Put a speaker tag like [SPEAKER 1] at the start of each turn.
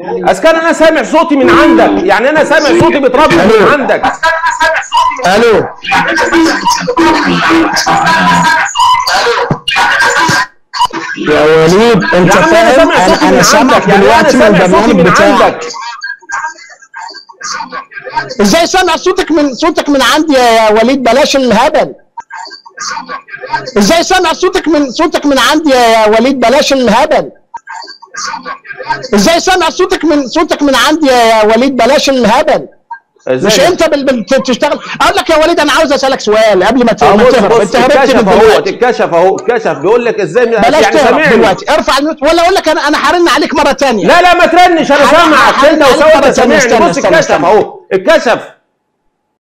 [SPEAKER 1] اسكان انا سامع صوتي من عندك يعني انا سامع صوتي بيتردد من عندك
[SPEAKER 2] الو يا وليد انت
[SPEAKER 1] يا عم انا
[SPEAKER 2] فاهم
[SPEAKER 1] سامع صوتي
[SPEAKER 2] انا
[SPEAKER 1] من
[SPEAKER 2] انا سامعك
[SPEAKER 1] عندك يعني انا
[SPEAKER 2] دلوقتي من
[SPEAKER 1] سامع صوتي
[SPEAKER 2] البرنامج
[SPEAKER 1] من
[SPEAKER 2] بتاعك
[SPEAKER 1] عندك
[SPEAKER 2] ازاي سامع صوتك من صوتك من عندي يا وليد بلاش الهبل ازاي سامع صوتك من صوتك من عندي يا وليد بلاش الهبل ازاي سامع صوتك من صوتك من عندي يا وليد بلاش الهبل
[SPEAKER 1] ازاي
[SPEAKER 2] مش
[SPEAKER 1] ده؟
[SPEAKER 2] انت بال- بال- بتشتغل اقول لك يا وليد انا عاوز اسالك سؤال قبل ما ت-
[SPEAKER 1] اه
[SPEAKER 2] ما
[SPEAKER 1] بص
[SPEAKER 2] تهرب
[SPEAKER 1] بص
[SPEAKER 2] انت هربت
[SPEAKER 1] اتكشف
[SPEAKER 2] من
[SPEAKER 1] اهو
[SPEAKER 2] دلوقتي
[SPEAKER 1] اتكشف اهو اتكشف بيقول لك ازاي
[SPEAKER 2] بلاش
[SPEAKER 1] يعني
[SPEAKER 2] تهرب
[SPEAKER 1] سامعني.
[SPEAKER 2] دلوقتي ارفع الميوت ولا اقول لك انا انا هرن عليك مره ثانيه
[SPEAKER 1] لا لا ما ترنش انا
[SPEAKER 2] أنا-
[SPEAKER 1] سامعك
[SPEAKER 2] أنا-
[SPEAKER 1] انت
[SPEAKER 2] أنا-
[SPEAKER 1] وسوي
[SPEAKER 2] أنا-
[SPEAKER 1] انت سامعني
[SPEAKER 2] استنى-
[SPEAKER 1] بص
[SPEAKER 2] استنى-
[SPEAKER 1] اتكشف
[SPEAKER 2] استنى.
[SPEAKER 1] اهو اتكشف